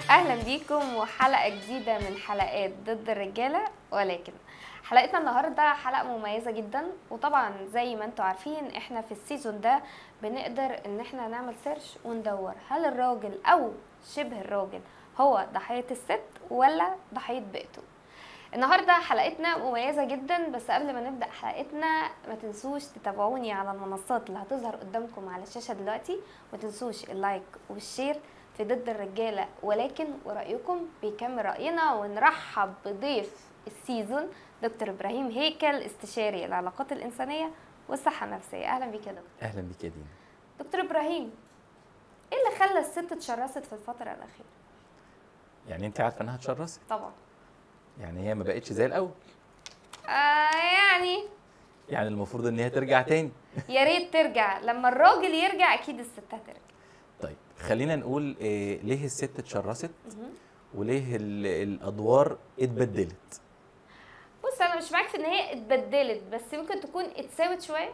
اهلا بيكم وحلقه جديده من حلقات ضد الرجاله ولكن حلقتنا النهارده حلقه مميزه جدا وطبعا زي ما انتم عارفين احنا في السيزون ده بنقدر ان احنا نعمل سيرش وندور هل الراجل او شبه الراجل هو ضحيه الست ولا ضحيه بيئته النهارده حلقتنا مميزه جدا بس قبل ما نبدا حلقتنا ما تنسوش تتابعوني على المنصات اللي هتظهر قدامكم على الشاشه دلوقتي ما تنسوش اللايك والشير في ضد الرجاله ولكن ورايكم بيكمل راينا ونرحب بضيف السيزون دكتور ابراهيم هيكل استشاري العلاقات الانسانيه والصحه النفسيه اهلا بيك يا دكتور اهلا بيك يا دينا دكتور ابراهيم ايه اللي خلى الست اتشرست في الفتره الاخيره يعني انت عارفه انها اتشرست طبعا يعني هي ما بقتش زي الاول آه يعني يعني المفروض ان هي ترجع تاني يا ريت ترجع لما الراجل يرجع اكيد الست هترجع طيب خلينا نقول إيه ليه الست اتشرست مهم. وليه ال- الادوار اتبدلت بص انا مش معاك في ان هي اتبدلت بس ممكن تكون اتساوت شويه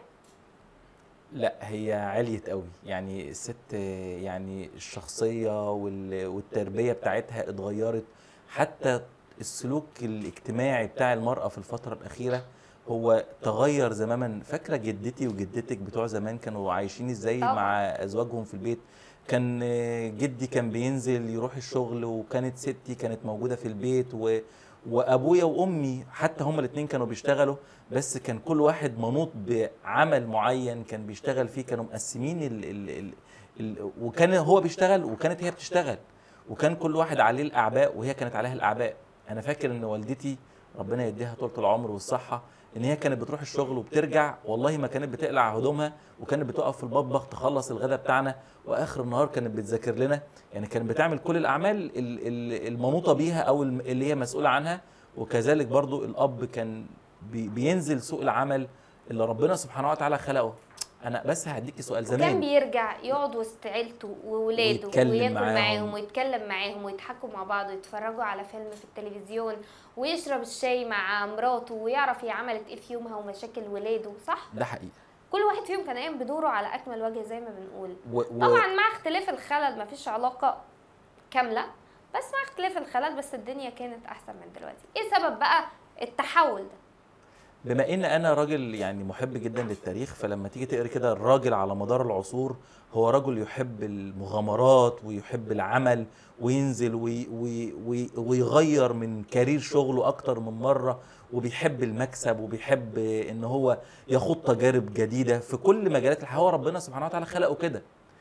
لا هي عليت قوي يعني الست آه، يعني الشخصيه وال- والتربيه بتاعتها اتغيرت حتى السلوك الاجتماعي بتاع المراه في الفتره الاخيره هو تغير زماما فاكره جدتي وجدتك بتوع زمان كانوا عايشين ازاي طبعاً. مع ازواجهم في البيت كان آه، جدي كان بينزل يروح الشغل وكانت ستي كانت موجوده في البيت و وابويا وامي حتى هما الاثنين كانوا بيشتغلوا بس كان كل واحد منوط بعمل معين كان بيشتغل فيه كانوا مقسمين ال ال ال ال وكان هو بيشتغل وكانت هي بتشتغل وكان كل واحد عليه الاعباء وهي كانت عليها الاعباء انا فاكر ان والدتي ربنا يديها طولة العمر والصحة ان هي كانت بتروح الشغل وبترجع والله ما كانت بتقلع هدومها وكانت بتقف في المطبخ تخلص الغداء بتاعنا واخر النهار كانت بتذاكر لنا يعني كانت بتعمل كل الاعمال ال- ال- المنوطه بيها او الم- اللي هي مسؤوله عنها وكذلك برضو الاب كان بي- بينزل سوق العمل اللي ربنا سبحانه وتعالى خلقه انا بس هديكي سؤال وكان زمان بيرجع يقعد وسط عيلته وولاده ويتكلم وياكل معاهم. معاهم ويتكلم معاهم ويضحكوا مع بعض ويتفرجوا على فيلم في التلفزيون ويشرب الشاي مع مراته ويعرف هي عملت ايه في يومها ومشاكل ولاده صح ده حقيقي كل واحد فيهم كان قايم بدوره على اكمل وجه زي ما بنقول و... و... طبعا مع اختلاف الخلل مفيش علاقه كامله بس مع اختلاف الخلل بس الدنيا كانت احسن من دلوقتي ايه سبب بقى التحول ده بما ان انا راجل يعني محب جدا للتاريخ فلما تيجي تقري كده الراجل على مدار العصور هو رجل يحب المغامرات ويحب العمل وينزل وي وي وي ويغير من كارير شغله اكتر من مره وبيحب المكسب وبيحب ان هو يخوض تجارب جديده في كل مجالات الحياه هو ربنا سبحانه وتعالى خلقه كده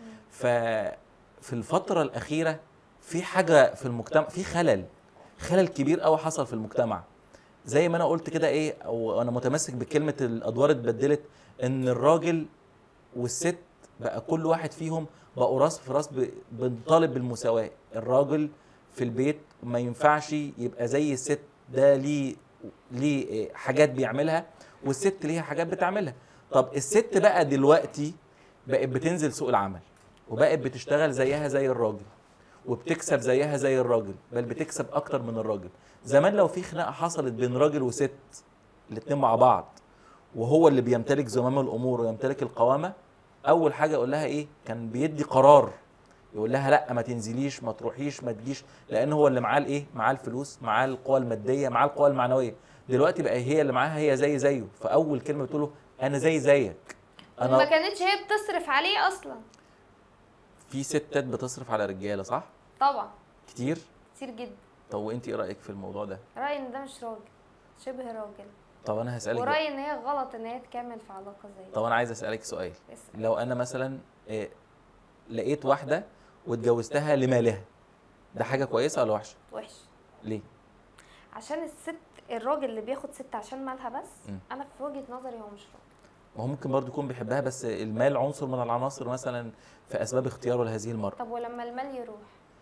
ففي الفتره الاخيره في حاجه في المجتمع في خلل خلل كبير قوي حصل في المجتمع زي ما انا قلت كده ايه او انا متمسك بكلمه الادوار اتبدلت ان الراجل والست بقى كل واحد فيهم بقوا راس في راس ب- بنطالب بالمساواه الراجل في البيت ما ينفعش يبقى زي الست ده ليه ليه إيه حاجات بيعملها والست ليها حاجات بتعملها طب الست بقى دلوقتي بقت بتنزل سوق العمل وبقت بتشتغل زيها زي الراجل وبتكسب زيها زي الراجل بل بتكسب اكتر من الراجل زمان لو في خناقه حصلت بين راجل وست الاتنين مع بعض وهو اللي بيمتلك زمام الامور ويمتلك القوامه اول حاجه يقول لها ايه كان بيدي قرار يقول لها لا ما تنزليش ما تروحيش ما تجيش لان هو اللي معاه الايه معاه الفلوس معاه القوى الماديه معاه القوى المعنويه دلوقتي بقى هي اللي معاها هي زي زيه فاول كلمه بتقول له انا زي زيك وما كانتش هي بتصرف عليه اصلا في ستات بتصرف على رجاله صح طبعا كتير كتير جدا طب وانت ايه رايك في الموضوع ده رايي ان ده مش راجل شبه راجل طب انا هسالك بقى. ورايي ان هي غلط ان هي تكمل في علاقه زي دي طب انا عايز اسالك سؤال اسأل. لو انا مثلا آه، لقيت واحده واتجوزتها لمالها ده حاجه كويسه ولا وحشه وحش ليه عشان الست الراجل اللي بياخد ست عشان مالها بس مم. انا في وجهه نظري هو مش راجل ما هو ممكن برضه يكون بيحبها بس المال عنصر من العناصر مثلا في اسباب اختياره لهذه المراه طب ولما المال يروح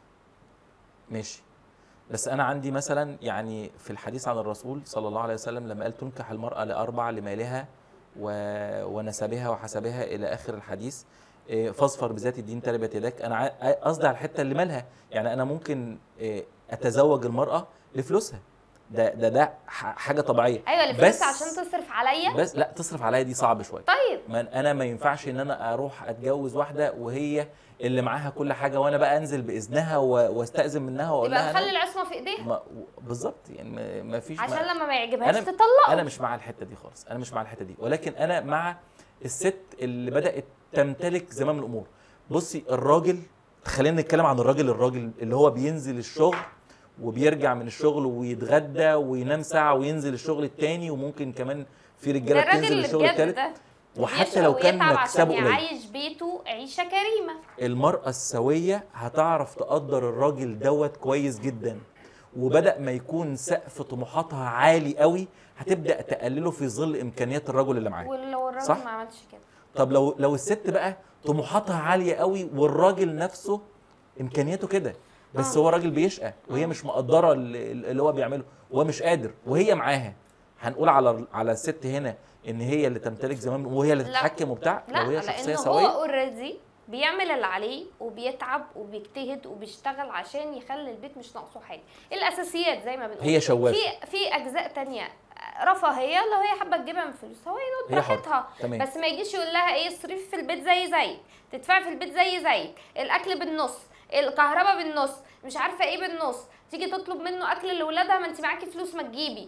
ماشي بس انا عندي مثلا يعني في الحديث عن الرسول صلى الله عليه وسلم لما قال تنكح المراه لاربع لمالها و... ونسبها وحسبها الى اخر الحديث إيه، فاظفر بذات الدين تربت يداك انا ع- قصدي على الحته اللي مالها يعني انا ممكن إيه، اتزوج المراه لفلوسها ده ده ده ح- حاجه طبيعيه ايوه الفلوس بس- عشان تصرف عليا بس لا تصرف عليا دي صعب شويه طيب ما انا ما ينفعش ان انا اروح اتجوز واحده وهي اللي معاها كل حاجه وانا بقى انزل باذنها و- واستاذن منها واقول يبقى لها نخلي أنا العصمه في ايديها ما بالظبط يعني ما- ما فيش عشان ما لما ما يعجبهاش أنا- تطلقه انا مش مع الحته دي خالص انا مش مع الحته دي ولكن انا مع الست اللي بدات تمتلك زمام الامور بصي الراجل خلينا نتكلم عن الراجل الراجل اللي هو بينزل الشغل وبيرجع من الشغل ويتغدى وينام ساعه وينزل الشغل التاني وممكن كمان في ده رجاله الراجل بتنزل اللي الشغل بجد التالت ده وحتى بيشقى لو كان ويتعب مكسبه عشان قليل يعيش بيته عيشه كريمه المرأة السوية هتعرف تقدر الراجل دوت كويس جدا وبدأ ما يكون سقف طموحاتها عالي قوي هتبدأ تقلله في ظل إمكانيات الرجل اللي معاه ولو الراجل صح؟ ما عملش كده طب لو لو الست بقى طموحاتها عالية قوي والراجل نفسه إمكانياته كده بس آه. هو راجل بيشقى وهي مش مقدرة اللي اللي هو بيعمله وهو مش قادر وهي معاها هنقول على على الست هنا ان هي اللي تمتلك زمان وهي اللي لا. تتحكم وبتاع لا لو هي شخصيه لان هو سويه اوريدي بيعمل اللي عليه وبيتعب وبيجتهد وبيشتغل عشان يخلي البيت مش ناقصه حاجه الاساسيات زي ما بنقول هي شوافه في في اجزاء تانية رفاهيه لو هي حابه تجيبها من فلوسها وهي هي حرة. براحتها تمام بس ما يجيش يقول لها ايه اصرفي في البيت زي زيك تدفعي في البيت زي زيك الاكل بالنص الكهرباء بالنص مش عارفه ايه بالنص تيجي تطلب منه اكل لاولادها ما انت معاكي فلوس ما تجيبي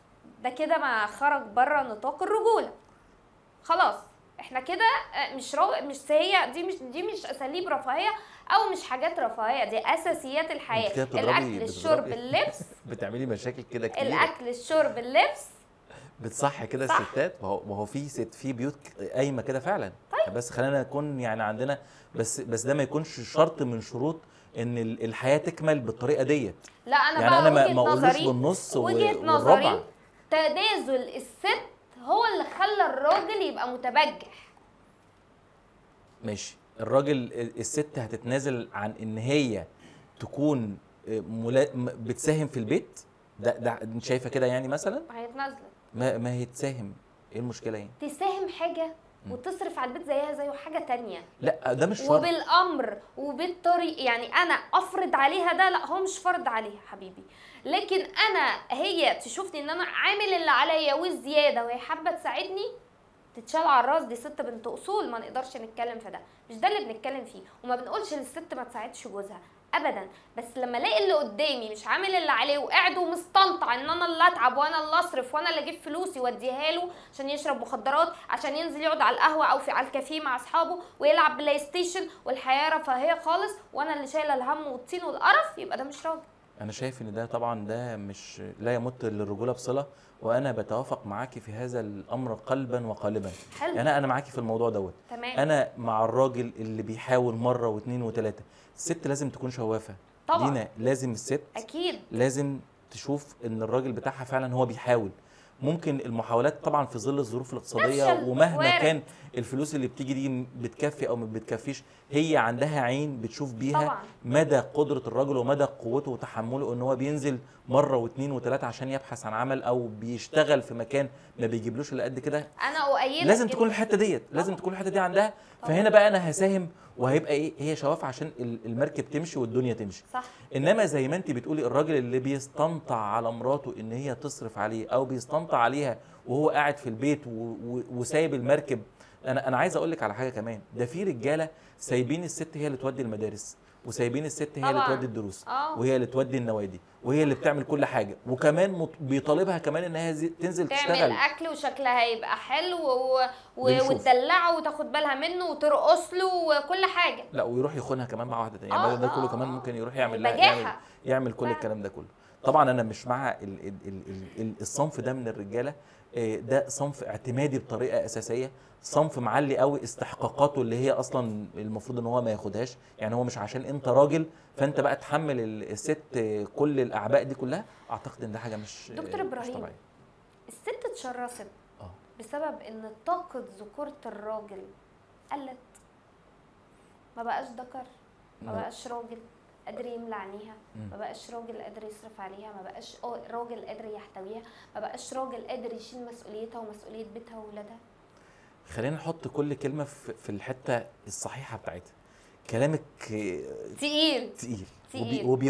ده كده ما خرج بره نطاق الرجوله خلاص احنا كده آه، مش رو... مش هي دي مش دي مش اساليب رفاهيه او مش حاجات رفاهيه دي اساسيات الحياه انت كده بتضربي- الاكل الشرب بتضربي. اللبس بتعملي مشاكل كده كتير الاكل الشرب اللبس بتصح كده صح. الستات ما هو ما هو في ست في بيوت قايمه كده فعلا طيب. بس خلينا نكون يعني عندنا بس بس ده ما يكونش شرط من شروط ان ال- الحياه تكمل بالطريقه ديت لا انا يعني بقى انا ما وجهه ما اقولوش نظري بالنص و- وجهه والربع نظري تنازل الست هو اللي خلى الراجل يبقى متبجح ماشي الراجل الست هتتنازل عن ان هي تكون ملا... م- بتساهم في البيت ده ده انت شايفه كده يعني مثلا هيتنازل ما ما هي تساهم ايه المشكله يعني تساهم حاجه مم. وتصرف على البيت زيها زيه حاجه تانية لا ده مش شرط وبالامر وبالطريق يعني انا افرض عليها ده لا هو مش فرض عليها حبيبي لكن انا هي تشوفني ان انا عامل اللي عليا والزياده وهي حابه تساعدني تتشال على الراس دي ست بنت اصول ما نقدرش نتكلم في ده مش ده اللي بنتكلم فيه وما بنقولش للست ما تساعدش جوزها ابدا بس لما الاقي اللي قدامي مش عامل اللي عليه وقاعد ومستنطع ان انا اللي اتعب وانا اللي اصرف وانا اللي اجيب فلوسي واديها له عشان يشرب مخدرات عشان ينزل يقعد على القهوه او في على الكافيه مع اصحابه ويلعب بلاي ستيشن والحياه رفاهيه خالص وانا اللي شايله الهم والطين والقرف يبقى ده مش راجل انا شايف ان ده طبعا ده مش لا يمت للرجوله بصله وانا بتوافق معاكي في هذا الامر قلبا وقالبا حلو يعني انا معاكي في الموضوع دوت تمام انا مع الراجل اللي بيحاول مره واثنين وثلاثه الست لازم تكون شوافه طبعا دينا لازم الست اكيد لازم تشوف ان الراجل بتاعها فعلا هو بيحاول ممكن المحاولات طبعا في ظل الظروف الاقتصاديه تفشل، ومهما وارد. كان الفلوس اللي بتيجي دي بتكفي او ما بتكفيش هي عندها عين بتشوف بيها طبعا مدى قدره الراجل ومدى قوته وتحمله ان هو بينزل مره واثنين وثلاثه عشان يبحث عن عمل او بيشتغل في مكان ما بيجيبلوش الا قد كده انا اؤيدك لازم جداً. تكون الحته ديت لازم طبعا. تكون الحته دي عندها طبعا. فهنا بقى انا هساهم وهيبقى ايه هي شوافه عشان ال- المركب تمشي والدنيا تمشي صح انما زي ما انت بتقولي الراجل اللي بيستنطع على مراته ان هي تصرف عليه او بيستنطع عليها وهو قاعد في البيت و- و- وسايب المركب انا انا عايز اقول لك على حاجه كمان ده في رجاله سايبين الست هي اللي تودي المدارس وسايبين الست هي اللي طبعاً. تودي الدروس اه وهي اللي تودي النوادي وهي اللي بتعمل كل حاجه وكمان مط- بيطالبها كمان انها زي- تنزل تعمل تشتغل اكل وشكلها هيبقى حلو و... و... بنشوف. وتدلعه وتاخد بالها منه وترقص له وكل حاجه لا ويروح يخونها كمان مع واحده تانية آه، يعني ده آه، كله آه، كمان آه. ممكن يروح يعمل لها يعمل, بجاحه يعمل كل فعلا. الكلام ده كله طبعا انا مش مع ال ال ال ال ال الصنف ده من الرجاله آه، ده صنف اعتمادي بطريقه اساسيه صنف معلي قوي استحقاقاته اللي هي اصلا المفروض ان هو ما ياخدهاش يعني هو مش عشان انت راجل فانت بقى تحمل ال- الست آه، كل الاعباء دي كلها اعتقد ان ده حاجه مش دكتور آه، مش إبراهيم. طبيعيه الست اتشرست اه بسبب ان طاقه ذكوره الراجل قلت ما بقاش ذكر ما آه. بقاش راجل قادر يملى عينيها مم. ما بقاش راجل قادر يصرف عليها ما بقاش آه راجل قادر يحتويها ما بقاش راجل قادر يشيل مسؤوليتها ومسؤوليه بيتها واولادها خلينا نحط كل كلمه في في الحته الصحيحه بتاعتها كلامك آه، تقيل تقيل تقيل. وبي وبيوجع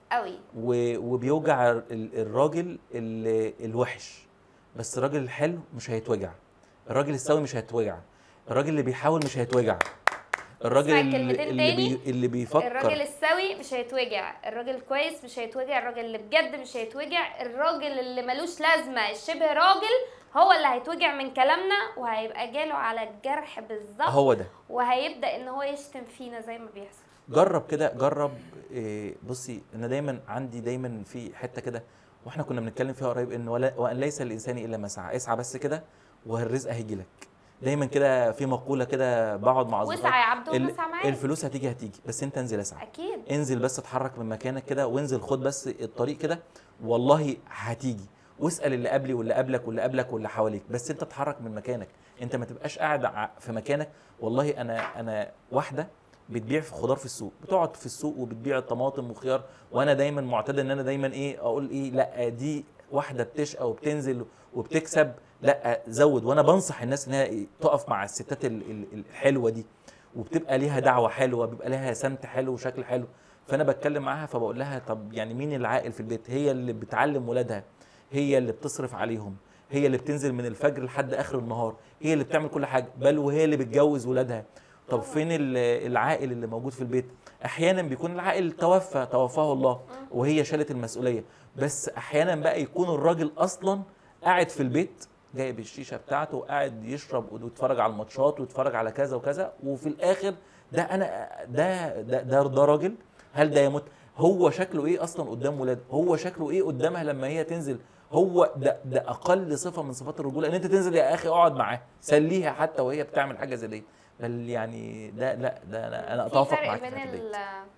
قوي و- وبيوجع ال- الراجل ال- الوحش بس الراجل الحلو مش هيتوجع الراجل السوي مش هيتوجع الراجل اللي بيحاول مش هيتوجع الراجل اسمع اللي, الكلمتين اللي, تاني. بي اللي بيفكر الراجل السوي مش هيتوجع الراجل الكويس مش هيتوجع الراجل اللي بجد مش هيتوجع الراجل اللي ملوش لازمه الشبه راجل هو اللي هيتوجع من كلامنا وهيبقى جاله على الجرح بالظبط هو ده وهيبدا ان هو يشتم فينا زي ما بيحصل جرب كده جرب إيه، بصي انا دايما عندي دايما في حته كده واحنا كنا بنتكلم فيها قريب ان ولا وان ليس الانسان الا ما سعى اسعى بس كده والرزق هيجي لك دايما كده في مقوله كده بقعد مع اصدقائي واسعى يا عبد ال- واسعى معاك الفلوس هتيجي هتيجي بس انت انزل اسعى اكيد انزل بس اتحرك من مكانك كده وانزل خد بس الطريق كده والله هتيجي واسال اللي قبلي واللي قبلك واللي قبلك واللي حواليك بس انت اتحرك من مكانك انت ما تبقاش قاعد ع- في مكانك والله انا انا واحده بتبيع في خضار في السوق بتقعد في السوق وبتبيع الطماطم وخيار وانا دايما معتاد ان انا دايما ايه اقول ايه لا دي واحده بتشقى وبتنزل وبتكسب لا زود وانا بنصح الناس انها إيه، تقف مع الستات ال- ال- الحلوه دي وبتبقى ليها دعوه حلوه بيبقى لها سمت حلو وشكل حلو فانا بتكلم معاها فبقول لها طب يعني مين العاقل في البيت هي اللي بتعلم ولادها هي اللي بتصرف عليهم هي اللي بتنزل من الفجر لحد اخر النهار هي اللي بتعمل كل حاجه بل وهي اللي بتجوز ولادها طب فين ال- العاقل اللي موجود في البيت احيانا بيكون العاقل توفى توفاه الله وهي شالت المسؤوليه بس احيانا بقى يكون الراجل اصلا قاعد في البيت جايب الشيشه بتاعته وقاعد يشرب ويتفرج على الماتشات ويتفرج على كذا وكذا وفي الاخر ده انا ده ده ده, ده راجل هل ده يموت هو شكله ايه اصلا قدام ولاده هو شكله ايه قدامها لما هي تنزل هو ده ده اقل صفه من صفات الرجوله ان انت تنزل يا اخي اقعد معاه سليها حتى وهي بتعمل حاجه زي دي بل يعني ده لا ده انا انا في اتوافق فرق معاك في بين الحتة دي. ال-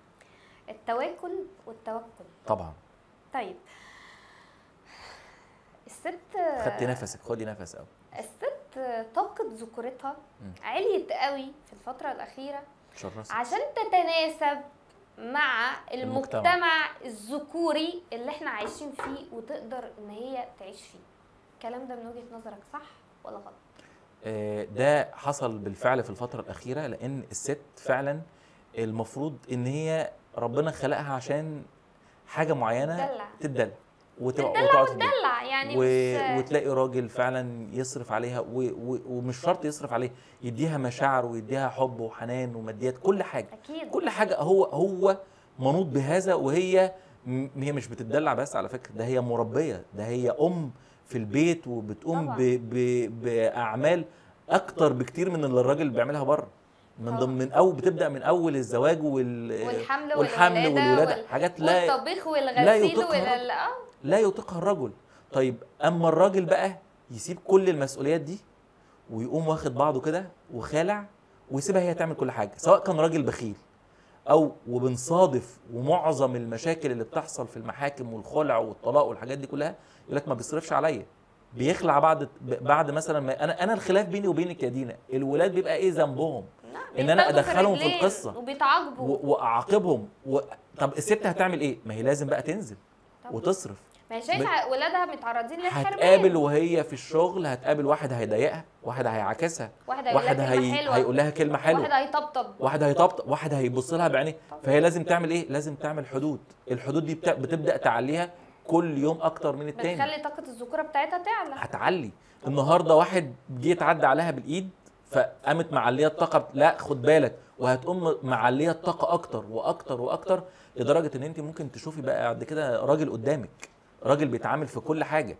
التواكل والتوكل طبعا طيب الست خدتي نفسك خدي نفس قوي الست طاقة ذكورتها مم. عليت قوي في الفترة الأخيرة شرست عشان تتناسب مع المجتمع. المجتمع الذكوري اللي احنا عايشين فيه وتقدر ان هي تعيش فيه الكلام ده من وجهة نظرك صح ولا غلط آه، ده حصل بالفعل في الفترة الأخيرة لأن الست فعلا المفروض إن هي ربنا خلقها عشان حاجة معينة تدلع. تدلع وتبقى تدلع وتقعد في البيت. دلع يعني و... مش وتلاقي راجل فعلا يصرف عليها و... و... ومش شرط يصرف عليها يديها مشاعر ويديها حب وحنان وماديات كل حاجة اكيد كل حاجة هو هو منوط بهذا وهي م- هي مش بتدلع بس على فكرة ده هي مربية ده هي أم في البيت وبتقوم طبعاً. ب... ب... بأعمال أكتر بكتير من اللي الراجل بيعملها بره من طبعاً. ضمن من أول بتبدأ من أول الزواج وال... والحمل والحمل والولادة والولادة وال- حاجات لا والطبيخ والغسيل يطيقها وال اه لا يطيقها الرجل طيب اما الراجل بقى يسيب كل المسؤوليات دي ويقوم واخد بعضه كده وخالع ويسيبها هي تعمل كل حاجه سواء كان راجل بخيل او وبنصادف ومعظم المشاكل اللي بتحصل في المحاكم والخلع والطلاق والحاجات دي كلها يقول لك ما بيصرفش عليا بيخلع بعد بعد مثلا ما انا انا الخلاف بيني وبينك يا دينا الولاد بيبقى ايه ذنبهم إن أنا بيتاخدوا في أدخلهم في الرجلين القصة. وبيتعاقبوا و- واعاقبهم و... طب الست هتعمل ايه ما هي لازم بقى تنزل طب. وتصرف ما هي شايفه ولادها متعرضين للحرمان هتقابل وهي في الشغل هتقابل واحد هيضايقها واحد هيعاكسها واحد هيقول واحد لها كلمه هي... حلوه هيقول لها كلمه حلوه واحد هيطبطب واحد هيطبطب واحد هيبص لها بعينيه فهي لازم تعمل ايه لازم تعمل حدود الحدود دي بت... بتبدا تعليها كل يوم اكتر من التاني بتخلي طاقه الذكوره بتاعتها تعلى هتعلي النهارده واحد جه يتعدى عليها بالايد فقامت معليه الطاقه لا خد بالك وهتقوم معليه الطاقه اكتر واكتر واكتر لدرجه ان انت ممكن تشوفي بقى بعد كده راجل قدامك راجل بيتعامل في كل حاجه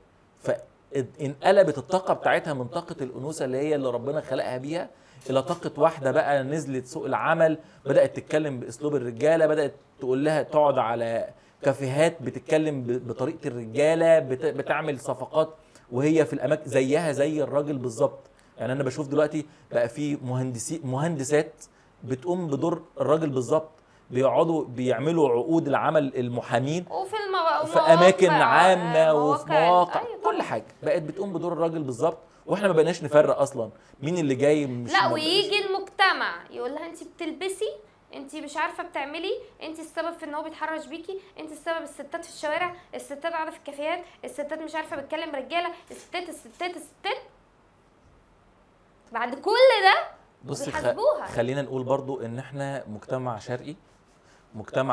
فانقلبت الطاقه بتاعتها من طاقه الانوثه اللي هي اللي ربنا خلقها بيها الى طاقه واحده بقى نزلت سوق العمل بدات تتكلم باسلوب الرجاله بدات تقول لها تقعد على كافيهات بتتكلم ب- بطريقه الرجاله بت- بتعمل صفقات وهي في الاماكن زيها زي الراجل بالظبط يعني انا بشوف دلوقتي بقى في مهندسي مهندسات بتقوم بدور الراجل بالظبط بيقعدوا بيعملوا عقود العمل المحامين وفي المو... في اماكن مواقع- عامه وفي مواقع- مواقع أيوة كل طبعاً. حاجه بقت بتقوم بدور الراجل بالظبط واحنا ما بقيناش نفرق اصلا مين اللي جاي مش لا ما- ويجي المجتمع يقول لها انت بتلبسي انت مش عارفه بتعملي انت السبب في ان هو بيتحرش بيكي انت السبب الستات في الشوارع الستات قاعده في الكافيهات الستات مش عارفه بتكلم رجاله الستات الستات الستات بعد كل ده بصي خ... بيحاسبوها. خلينا نقول برضو ان احنا مجتمع شرقي مجتمع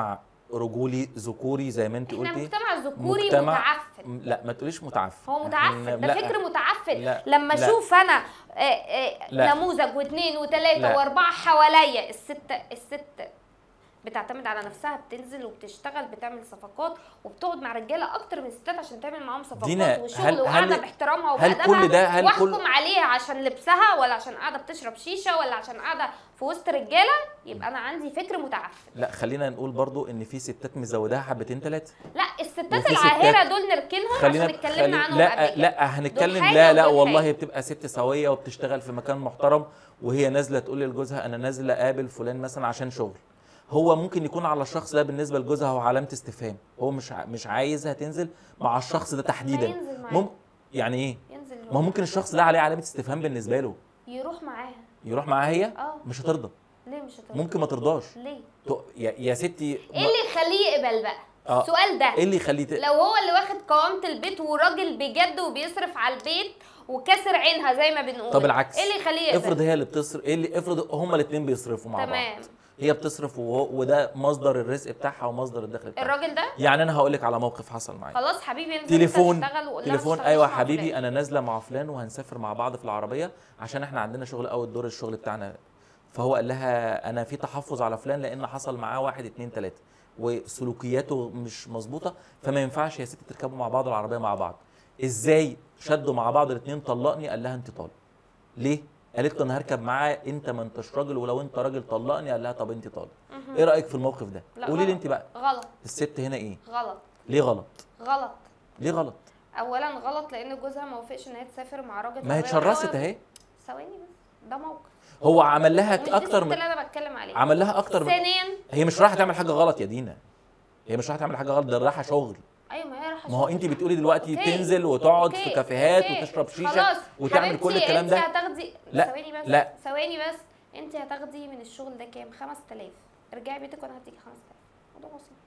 رجولي ذكوري زي ما انت احنا قلتي مجتمع ذكوري مجتمع- متعفن م- لا ما تقوليش متعفن هو متعفن إحنا- ده لا، فكر متعفن لا، لما لا. اشوف انا آه، آه، لا. نموذج واثنين وثلاثه لا. واربعه حواليا الست الست بتعتمد على نفسها بتنزل وبتشتغل بتعمل صفقات وبتقعد مع رجاله اكتر من الستات عشان تعمل معاهم صفقات دينا، وشغل هل- وقاعده هل- باحترامها هل وبأدبها كل ده- هل واحكم كل- عليها عشان لبسها ولا عشان قاعده بتشرب شيشه ولا عشان قاعده في وسط رجاله يبقى انا عندي فكر متعفن لا خلينا نقول برضو ان في ستات مزوداها حبتين ثلاثه لا الستات وفي العاهره ستات- دول نركنهم خلينا عشان اتكلمنا خلي- عنهم لا قبل كده لا هنتكلم حاجة لا لا ودول والله حاجة. بتبقى ست سويه وبتشتغل في مكان محترم وهي نازله تقول لجوزها انا نازله اقابل فلان مثلا عشان شغل هو ممكن يكون على الشخص ده بالنسبه لجوزها هو علامه استفهام هو مش ع- مش عايزها تنزل مع الشخص ده تحديدا ينزل معاها. مم يعني ايه ينزل ما هو ممكن الشخص ده عليه علامه استفهام بالنسبه له يروح معاها يروح معاها هي اه مش هترضى ليه مش هترضى ممكن ما ترضاش ليه تو- يا, يا ستي ايه اللي يخليه يقبل بقى آه. السؤال ده ايه اللي يخليه ت- لو هو اللي واخد قوامة البيت وراجل بجد وبيصرف على البيت وكسر عينها زي ما بنقول طب العكس ايه اللي يخليه يقبل افرض هي اللي بتصرف ايه اللي افرض هما الاثنين بيصرفوا مع تمام. بعض هي بتصرف وهو وده مصدر الرزق بتاعها ومصدر الدخل بتاعها الراجل ده يعني انا هقول لك على موقف حصل معايا خلاص حبيبي انزل تليفون انت اشتغل وقول لها ما تليفون تشتغليش ايوه مع حبيبي فلان. انا نازله مع فلان وهنسافر مع بعض في العربيه عشان احنا عندنا شغل اول دور الشغل بتاعنا فهو قال لها انا في تحفظ على فلان لان حصل معاه واحد اتنين تلاته وسلوكياته مش مظبوطه فما ينفعش يا ست تركبوا مع بعض العربيه مع بعض ازاي شدوا مع بعض الاثنين طلقني قال لها انت طالق ليه قالت له انا هركب معاه انت ما انتش راجل ولو انت راجل طلقني قال لها طب انت طالق مهم. ايه رايك في الموقف ده لا قولي لي غلط. انت بقى غلط الست هنا ايه غلط ليه غلط غلط ليه غلط اولا غلط لان جوزها ما وافقش ان هي تسافر مع راجل ما هي وهي اتشرست معاه- اهي ثواني بس ده موقف هو عمل ومش لها دي اكتر الست من اللي انا بتكلم عليها عمل لها اكتر من ثانيا هي مش رايحه تعمل حاجه غلط يا دينا هي مش رايحه تعمل حاجه غلط ده رايحه شغل ايوه ما هي رايحه ما هو شغل. انت بتقولي دلوقتي أوكي. تنزل وتقعد في أوكي. كافيهات أوكي. وتشرب شيشه خلاص وتعمل كل حبيبتي الكلام انت ده هتاخدي لا. ثواني بس لا. ثواني بس انت هتاخدي من الشغل ده كام 5000 ارجعي بيتك وانا هديكي 5000 موضوع بسيط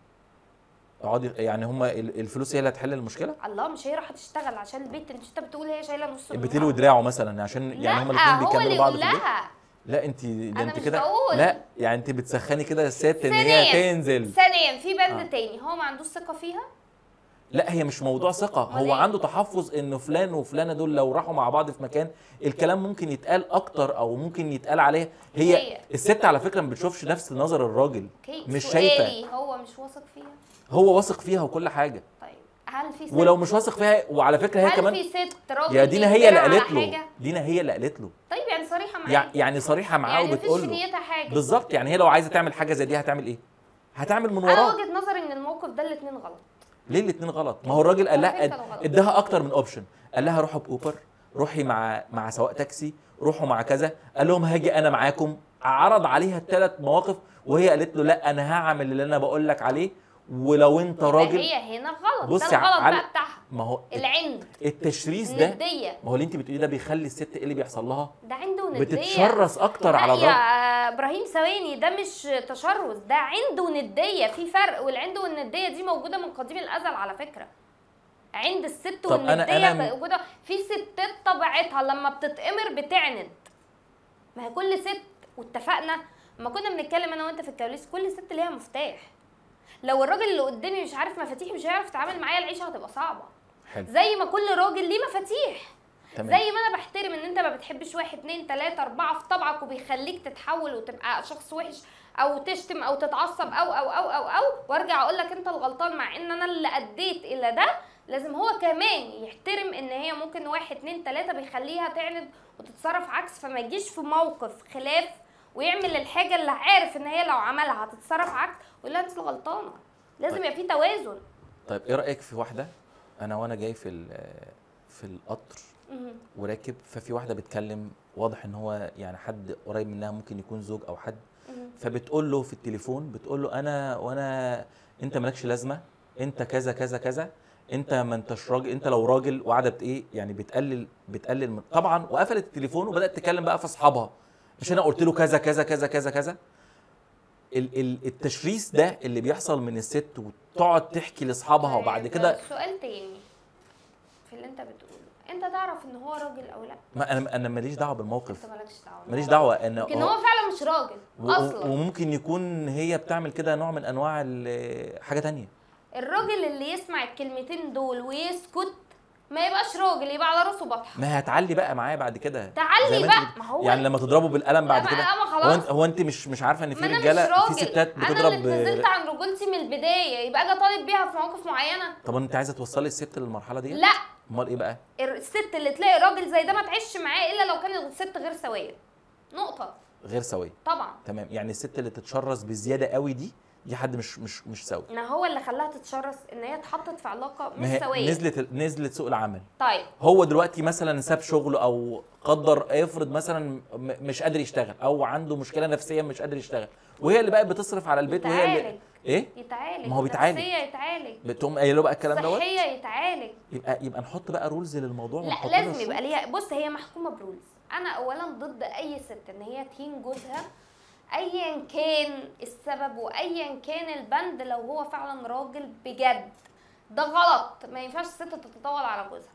اقعدي يعني هم الفلوس هي اللي هتحل المشكله الله مش هي رايحه تشتغل عشان البيت انت انت بتقول هي شايله نص بتلوي دراعه مثلا عشان يعني هم الاثنين لا هو اللي بيكملوا بعض يقول في البيت لها لا انت ده أنا انت مش كده بقول. لا يعني انت بتسخني كده الست ان هي ثانيا تنزل ثانيا في بند آه. تاني هو ما عندوش ثقه فيها لا هي مش موضوع ثقه أمال هو إيه؟ عنده تحفظ ان فلان وفلانه دول لو راحوا مع بعض في مكان الكلام ممكن يتقال اكتر او ممكن يتقال عليها هي, هي. الست على فكره ما بتشوفش نفس نظر الراجل اوكي مش سؤالي شايفه هو مش واثق فيها هو واثق فيها وكل حاجه طيب هل في ست ولو مش واثق فيها وعلى فكره هي هل كمان في ست راجل يا دينا هي اللي بيجبرها على قالت له حاجة؟ دينا هي اللي قالت له طيب يعني صريحه معاه يع- يعني صريحه معاه يعني وبتقول مفيش في له نيتها حاجه بالظبط يعني هي لو عايزه تعمل حاجه زي دي هتعمل ايه هتعمل من انا وراه وجهه نظري ان الموقف ده الاثنين غلط ليه الاثنين غلط ما هو الراجل قال هو لها فين كانوا غلط؟ اداها اكتر من اوبشن قال لها روحوا باوبر روحي مع مع سواق تاكسي روحوا مع كذا قال لهم هاجي انا معاكم عرض عليها الثلاث مواقف وهي قالت له لا انا هعمل اللي انا بقول لك عليه ولو انت يبقى راجل هي هنا غلط بصي ده الغلط على- بقى بتاعها ما هو العند التشريس ده النديه ما هو اللي انت بتقوليه ده بيخلي الست ايه اللي بيحصل لها ده عنده نديه بتتشرس اكتر لا على يا الراجل ابراهيم ثواني ده مش تشرس ده عنده نديه في فرق والعند والنديه دي موجوده من قديم الازل على فكره عند الست طب أنا- والنديه أنا م- موجوده في ستات طبيعتها لما بتتامر بتعند ما هي كل ست واتفقنا لما كنا بنتكلم انا وانت في الكواليس كل ست ليها مفتاح لو الراجل اللي قدامي مش عارف مفاتيح مش هيعرف يتعامل معايا العيشه هتبقى صعبه حلو زي ما كل راجل ليه مفاتيح تمام زي ما انا بحترم ان انت ما بتحبش واحد اتنين تلاته اربعه في طبعك وبيخليك تتحول وتبقى شخص وحش او تشتم او تتعصب او او او او او وارجع اقول لك انت الغلطان مع ان انا اللي اديت الى ده لازم هو كمان يحترم ان هي ممكن واحد اتنين تلاته بيخليها تعند وتتصرف عكس فما يجيش في موقف خلاف ويعمل الحاجه اللي عارف ان هي لو عملها هتتصرف عكس ويقول لها انت الغلطانه لازم طيب. يبقى في توازن طيب ايه رايك في واحده انا وانا جاي في ال- في القطر مهم. وراكب ففي واحده بتكلم واضح ان هو يعني حد قريب منها ممكن يكون زوج او حد مهم. فبتقول له في التليفون بتقول له انا وانا انت مالكش لازمه انت كذا كذا كذا انت ما انتش راجل انت لو راجل وقاعده بت ايه يعني بتقلل بتقلل من طبعا وقفلت التليفون وبدات تتكلم بقى في اصحابها مش انا قلت له كذا كذا كذا كذا كذا ال- ال- التشريس ده اللي بيحصل من الست وتقعد تحكي لاصحابها وبعد طيب، كده سؤال تاني في اللي انت بتقوله انت تعرف ان هو راجل او لا ما انا انا ماليش دعوه بالموقف انت مالكش دعوه ماليش دعوه ان لكن هو فعلا مش راجل و- اصلا وممكن يكون هي بتعمل كده نوع من انواع ال- حاجه تانية الراجل اللي يسمع الكلمتين دول ويسكت ما يبقاش راجل يبقى على راسه بطحه ما هتعلي بقى معايا بعد كده زي تعلي ما انت بقى بت- ما هو يعني لما تضربه بالقلم بعد لا كده بقى، ما هو خلاص. انت هو انت مش مش عارفه ان في ما انا مش رجاله راجل في ستات انا بتضرب اللي اتنزلت عن رجولتي من البدايه يبقى اجي اطالب بيها في مواقف معينه طب انت عايزه توصلي الست للمرحله دي لا امال ايه بقى الست اللي تلاقي راجل زي ده ما تعيش معاه الا لو كانت الست غير سويه نقطه غير سويه طبعا تمام يعني الست اللي تتشرس بزياده قوي دي دي حد مش مش مش سوي ما هو اللي خلاها تتشرس ان هي اتحطت في علاقه ما مش هي سويه نزلت نزلت سوق العمل طيب هو دلوقتي مثلا ساب شغله او قدر يفرض مثلا م- مش قادر يشتغل او عنده مشكله نفسيه مش قادر يشتغل وهي اللي بقت بتصرف على البيت وهي اللي يتعالج ايه يتعالج ما هو بيتعالج. نفسية يتعالج بتقوم قايله بقى الكلام دوت صحيه يتعالج يبقى يبقى نحط بقى رولز للموضوع لا ونحط له لازم شروط. يبقى ليها بص هي محكومه برولز انا اولا ضد اي ست ان هي تهين جوزها ايا كان السبب وايا كان البند لو هو فعلا راجل بجد ده غلط ما ينفعش الست تتطاول على جوزها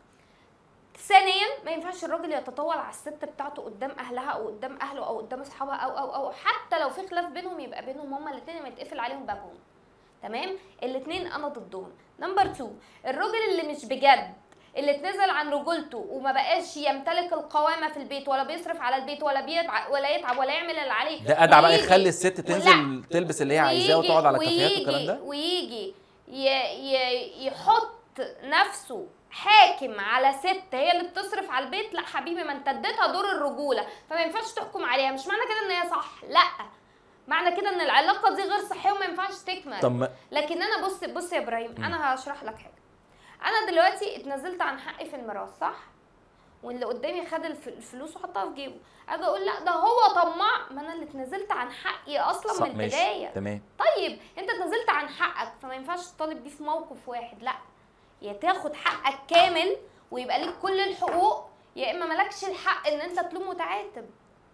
ثانيا ما ينفعش الراجل يتطاول على الست بتاعته قدام اهلها او قدام اهله او قدام اصحابها او او او حتى لو في خلاف بينهم يبقى بينهم هما الاثنين ما يتقفل عليهم بابهم تمام الاثنين انا ضدهم نمبر 2 الراجل اللي مش بجد اللي اتنزل عن رجولته وما بقاش يمتلك القوامه في البيت ولا بيصرف على البيت ولا بيتعب ولا يتعب ولا يعمل اللي عليه ده ادعى بقى ويجي- يخلي الست ولا- تنزل تلبس اللي هي عايزاه ويجي- وتقعد على كافيهات والكلام ويجي- ده ويجي ي... ي... يحط نفسه حاكم على ست هي اللي بتصرف على البيت لا حبيبي ما انت اديتها دور الرجوله فما ينفعش تحكم عليها مش معنى كده ان هي صح لا معنى كده ان العلاقه دي غير صحيه وما ينفعش تكمل طب ما لكن انا بص بص يا ابراهيم انا هشرح لك حاجه انا دلوقتي اتنازلت عن حقي في الميراث صح واللي قدامي خد الف- الفلوس وحطها في جيبه اجي اقول لا ده هو طماع ما انا اللي اتنازلت عن حقي اصلا صح، من ماشي. البدايه تمام طيب انت اتنازلت عن حقك فما ينفعش تطالب بيه في موقف واحد لا يا تاخد حقك كامل ويبقى ليك كل الحقوق يا اما مالكش الحق ان انت تلوم وتعاتب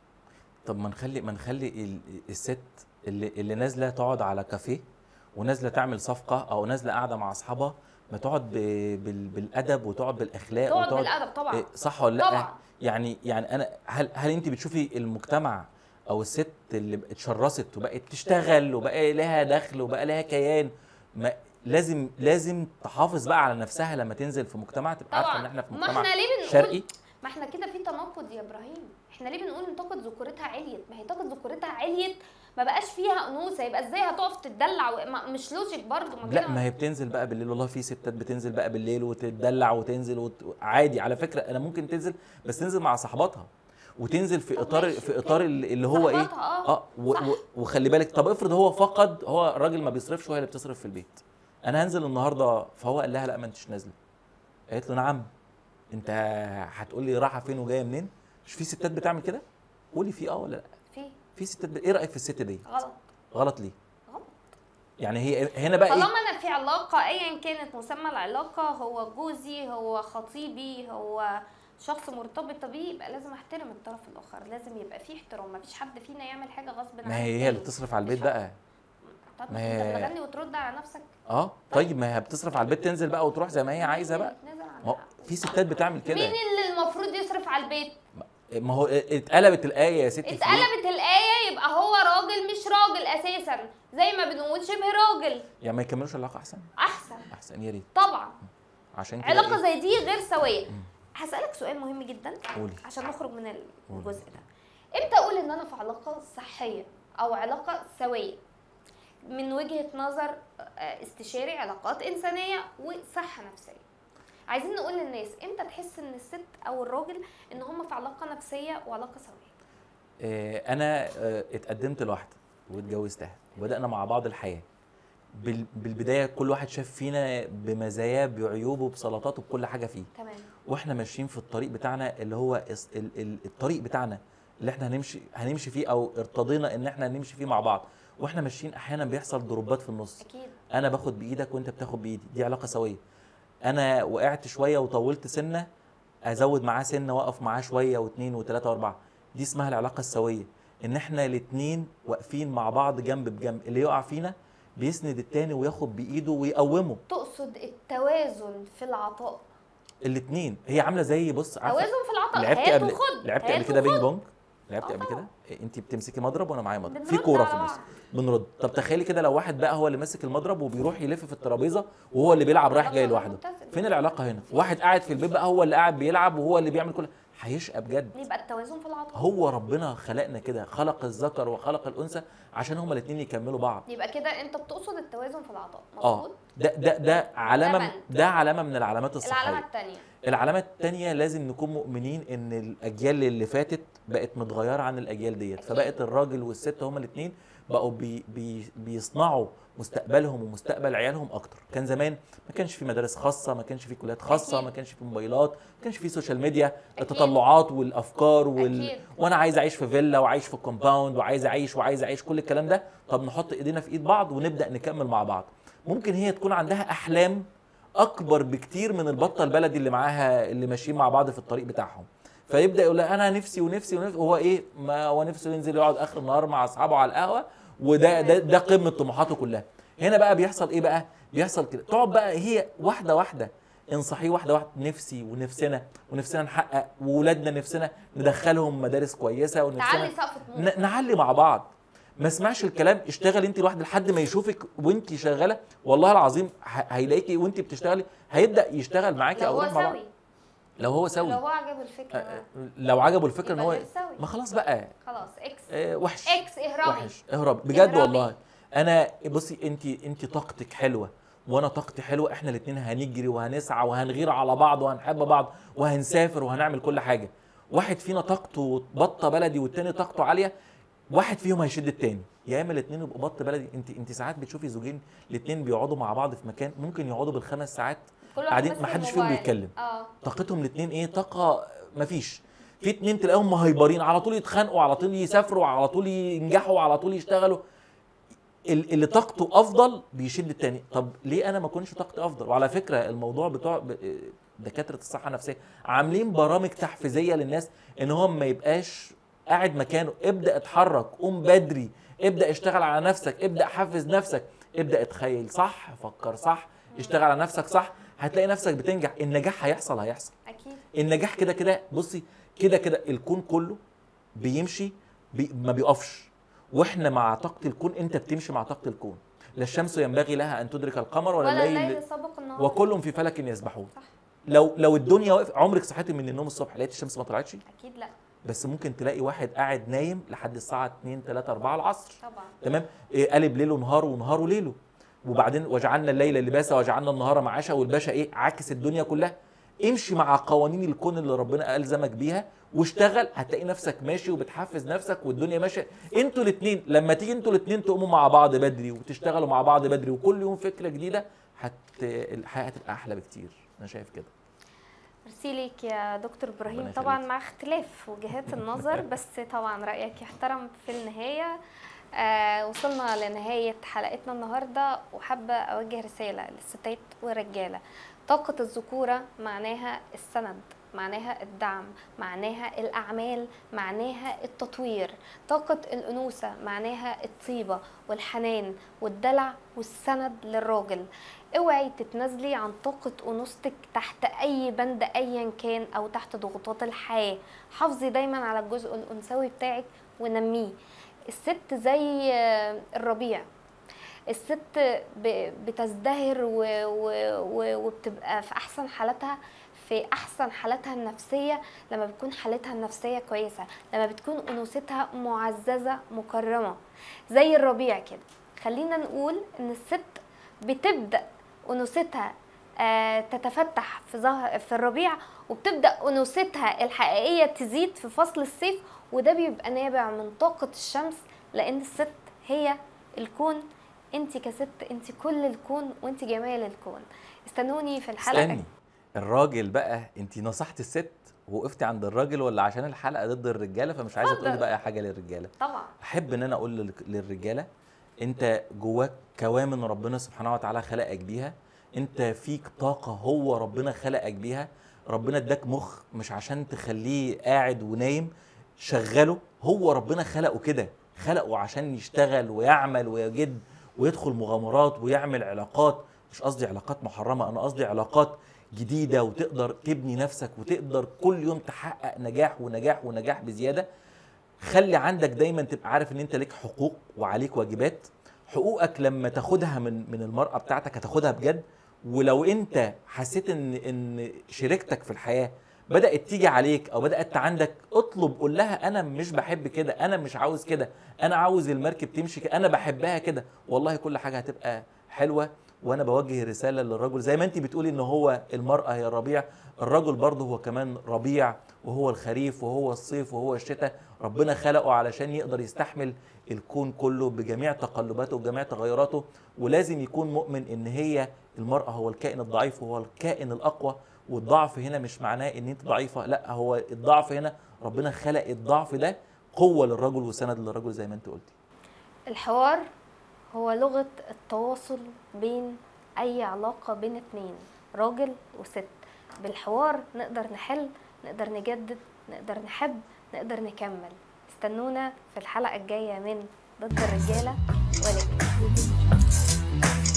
طب ما نخلي ما نخلي ال- الست اللي اللي نازله تقعد على كافيه ونازله تعمل صفقه او نازله قاعده مع اصحابها ما تقعد ب- بال- بالادب وتقعد بالاخلاق تقعد وتقعد بالادب طبعا إيه، صح ولا لا طبعا. يعني يعني انا هل هل انت بتشوفي المجتمع او الست اللي اتشرست وبقت تشتغل وبقى لها دخل وبقى لها كيان ما لازم لازم تحافظ بقى على نفسها لما تنزل في مجتمع تبقى عارفه ان طبعا احنا في ما مجتمع احنا ليه بنقول شرقي ما احنا كده في تناقض يا ابراهيم احنا ليه بنقول ان طاقه ذكورتها عليت ما هي طاقه ذكورتها عليت ما بقاش فيها انوثه يبقى ازاي هتقف تتدلع و... ما مش لوجيك برضو ما لا كده ما هي بتنزل بقى بالليل والله في ستات بتنزل بقى بالليل وتتدلع وتنزل وت... عادي على فكره انا ممكن تنزل بس تنزل مع صحباتها وتنزل في طب اطار ماشي، في اطار اللي اللي هو ايه صحباتها، اه اه و... صح. و... وخلي بالك طب افرض هو فقد هو راجل ما بيصرفش وهي اللي بتصرف في البيت انا هنزل النهارده فهو قال لها لا ما انتش نازله قالت له نعم انت هتقول لي رايحه فين وجايه منين مش في ستات بتعمل كده قولي في اه ولا لا في في ستات ب... ايه رايك في الست دي غلط غلط ليه غلط يعني هي هنا بقى طالما ايه انا في علاقه ايا كانت مسمى العلاقه هو جوزي هو خطيبي هو شخص مرتبطه بيه يبقى لازم احترم الطرف الاخر لازم يبقى في احترام مفيش حد فينا يعمل حاجه غصب عن ما هي هي اللي بتصرف على البيت بقى طب ما انت هي- بتغني وترد على نفسك اه طيب ما هي بتصرف على البيت تنزل بقى وتروح زي ما هي عايزه بقى نزل عن ما هو حقه. في ستات بتعمل مين كده اللي المفروض يصرف على البيت ما هو اتقلبت الايه يا ستي في إيه؟ اتقلبت الايه يبقى هو راجل مش راجل اساسا زي ما بنقول شبه راجل يعني ما يكملوش العلاقه احسن احسن احسن يا ريت طبعا عشان كده علاقه إيه؟ زي دي غير سويه هسالك سؤال مهم جدا قولي. عشان نخرج من الجزء ده امتى اقول ان انا في علاقه صحيه او علاقه سويه من وجهه نظر آه، استشاري علاقات انسانيه وصحه نفسيه عايزين نقول للناس امتى تحس ان الست او الراجل ان هم في علاقه نفسيه وعلاقه سويه آه انا آه اتقدمت لواحده واتجوزتها وبدانا مع بعض الحياه بال- بالبدايه كل واحد شاف فينا بمزاياه بعيوبه بسلطاته بكل حاجه فيه تمام واحنا ماشيين في الطريق بتاعنا اللي هو اس- ال- ال- الطريق بتاعنا اللي احنا هنمشي هنمشي فيه او ارتضينا ان احنا نمشي فيه مع بعض واحنا ماشيين احيانا بيحصل ضربات في النص اكيد انا باخد بايدك وانت بتاخد بايدي دي علاقه سويه انا وقعت شويه وطولت سنه ازود معاه سنه واقف معاه شويه واثنين وثلاثه واربعه دي اسمها العلاقه السويه ان احنا الاثنين واقفين مع بعض جنب بجنب اللي يقع فينا بيسند التاني وياخد بايده ويقومه تقصد التوازن في العطاء الاثنين هي عامله زي بص عارفه توازن في العطاء لعبت هات قبل وخد لعبت قبل هات كده بينج وخد. بونج لعبت آه قبل طبعا. كده انت بتمسكي مضرب وانا معايا مضرب في بنرد كوره على في النص بعض. بنرد طب تخيلي كده لو واحد بقى هو اللي ماسك المضرب وبيروح يلف في الترابيزه وهو اللي بيلعب رايح جاي العلاقة لوحده متزنة. فين العلاقه هنا واحد قاعد في البيت بقى هو اللي قاعد بيلعب وهو اللي بيعمل كل هيشقى بجد يبقى التوازن في العطاء هو ربنا خلقنا كده خلق الذكر وخلق الانثى عشان هما الاثنين يكملوا بعض يبقى كده انت بتقصد التوازن في العطاء اه مظبوط ده ده ده علامه تمام. ده علامه من العلامات العلامه الصحيه الثانيه العلامه الثانيه لازم نكون مؤمنين ان الاجيال اللي فاتت بقت متغيره عن الاجيال ديت أكيد. فبقت الراجل والست هما الاثنين بقوا بي بي بيصنعوا مستقبلهم ومستقبل عيالهم اكتر كان زمان ما كانش في مدارس خاصه ما كانش في كليات خاصه أكيد. ما كانش في موبايلات ما كانش في سوشيال ميديا أكيد. التطلعات والافكار وال... أكيد. وانا عايز اعيش في فيلا وعايش في كومباوند وعايز اعيش وعايز اعيش كل الكلام ده طب نحط ايدينا في ايد بعض ونبدا نكمل مع بعض ممكن هي تكون عندها احلام اكبر بكتير من البطه البلدي اللي معاها اللي ماشيين مع بعض في الطريق بتاعهم فيبدا يقول لها انا نفسي ونفسي ونفسي هو ايه ما هو نفسه ينزل يقعد اخر النهار مع اصحابه على القهوه وده ده, ده قمه طموحاته كلها هنا بقى بيحصل ايه بقى بيحصل كده تقعد بقى هي واحده واحده انصحيه واحده واحده نفسي ونفسنا ونفسنا نحقق وولادنا نفسنا ندخلهم مدارس كويسه ونفسنا تعلي سقف طموح ن- نعلي مع بعض ما اسمعش الكلام اشتغل انت لوحدك لحد ما يشوفك وانت شغاله والله العظيم ه- هيلاقيكي وانت بتشتغلي هيبدا يشتغل معاكي لو او هو يروح مع بعض سوي لو هو سوي لو هو عجبه الفكره بقى. لو عجبه الفكره ان يبقى هو غير سوي. ما خلاص بقى خلاص اكس آه، وحش اكس اهربي وحش اهرب بجد اهربي. والله انا بصي انت انت طاقتك حلوه وانا طاقتي حلوه احنا الاثنين هنجري وهنسعى وهنغير على بعض وهنحب بعض وهنسافر وهنعمل كل حاجه واحد فينا طاقته بطه بلدي والتاني طاقته عاليه واحد فيهم هيشد التاني يا اما الاثنين يبقوا بط بلدي انت انت ساعات بتشوفي زوجين الاثنين بيقعدوا مع بعض في مكان ممكن يقعدوا بالخمس ساعات كل واحد قاعدين ماسك ما حدش فيهم الموبايل. بيتكلم اه طاقتهم الاثنين ايه طاقه مفيش في اتنين تلاقيهم مهيبرين على طول يتخانقوا على طول يسافروا على طول ينجحوا على طول يشتغلوا ال- اللي طاقته افضل بيشد التاني طب ليه انا ما اكونش طاقتي افضل وعلى فكره الموضوع بتوع ب- دكاتره الصحه النفسيه عاملين برامج تحفيزيه للناس ان هو ما يبقاش قاعد مكانه ابدا اتحرك قوم بدري ابدا اشتغل على نفسك ابدا حفز نفسك ابدا اتخيل صح فكر صح اشتغل على نفسك صح هتلاقي نفسك بتنجح النجاح هيحصل هيحصل اكيد النجاح كده كده بصي كده كده الكون كله بيمشي بي ما بيقفش واحنا مع طاقه الكون انت بتمشي مع طاقه الكون لا الشمس ينبغي لها ان تدرك القمر ولا, ولا الليل الليل سابق النهار وكلهم في فلك يسبحون صح. لو لو الدنيا وقف عمرك صحيتي من النوم الصبح لقيت الشمس ما طلعتش اكيد لا بس ممكن تلاقي واحد قاعد نايم لحد الساعه 2 3 4 العصر طبعا تمام إيه قلب ليله نهار ونهاره ليله وبعدين وجعلنا الليل لباسا وجعلنا النهار معاشا والباشا ايه عكس الدنيا كلها امشي مع قوانين الكون اللي ربنا الزمك بيها واشتغل هتلاقي نفسك ماشي وبتحفز نفسك والدنيا ماشيه انتوا الاثنين لما تيجي انتوا الاثنين تقوموا مع بعض بدري وتشتغلوا مع بعض بدري وكل يوم فكره جديده هت الحياه هتبقى احلى بكتير انا شايف كده ميرسي ليك يا دكتور ابراهيم ربنا طبعا يخليك. مع اختلاف وجهات النظر بس طبعا رايك يحترم في النهايه آه وصلنا لنهايه حلقتنا النهارده وحابه اوجه رساله للستات والرجاله طاقه الذكوره معناها السند معناها الدعم معناها الاعمال معناها التطوير طاقه الانوثه معناها الطيبه والحنان والدلع والسند للراجل اوعي تتنازلي عن طاقة أنوثتك تحت أي بند أيا كان أو تحت ضغوطات الحياة حافظي دايما على الجزء الأنثوي بتاعك ونميه الست زي آه، الربيع الست ب- بتزدهر و- و- و- وبتبقى في أحسن حالاتها في أحسن حالاتها النفسية لما بتكون حالتها النفسية كويسة لما بتكون أنوثتها معززة مكرمة زي الربيع كده خلينا نقول إن الست بتبدأ أنوثتها آه، تتفتح في ظهر في الربيع وبتبدأ أنوثتها الحقيقية تزيد في فصل الصيف وده بيبقى نابع من طاقة الشمس لأن الست هي الكون انت كست انت كل الكون وانت جمال الكون استنوني في الحلقة استني الراجل بقى انت نصحت الست وقفتي عند الراجل ولا عشان الحلقه ضد الرجاله فمش عايزه تقولي اتفضل. بقى حاجه للرجاله طبعا احب ان انا اقول لل- للرجاله انت جواك كوامن ربنا سبحانه وتعالى خلقك بيها انت فيك طاقه هو ربنا خلقك بيها ربنا اداك مخ مش عشان تخليه قاعد ونايم شغله هو ربنا خلقه كده خلقه عشان يشتغل ويعمل ويجد ويدخل مغامرات ويعمل علاقات مش قصدي علاقات محرمه انا قصدي علاقات جديده وتقدر تبني نفسك وتقدر كل يوم تحقق نجاح ونجاح ونجاح بزياده خلي عندك دايما تبقى عارف ان انت ليك حقوق وعليك واجبات حقوقك لما تاخدها من من المرأة بتاعتك هتاخدها بجد ولو انت حسيت ان ان شريكتك في الحياة بدأت تيجي عليك او بدأت عندك اطلب قول لها انا مش بحب كده انا مش عاوز كده انا عاوز المركب تمشي كده انا بحبها كده والله كل حاجة هتبقى حلوة وانا بوجه رسالة للرجل زي ما انت بتقولي ان هو المرأة هي الربيع الرجل برضه هو كمان ربيع وهو الخريف وهو الصيف وهو الشتاء ربنا خلقه علشان يقدر يستحمل الكون كله بجميع تقلباته وبجميع تغيراته ولازم يكون مؤمن ان هي المرأة هو الكائن الضعيف وهو الكائن الأقوى والضعف هنا مش معناه ان انت ضعيفة لا هو الضعف هنا ربنا خلق الضعف ده قوة للرجل وسند للرجل زي ما انت قلتي الحوار هو لغة التواصل بين أي علاقة بين اتنين راجل وست بالحوار نقدر نحل نقدر نجدد نقدر نحب نقدر نكمل استنونا في الحلقة الجاية من ضد الرجالة ولكن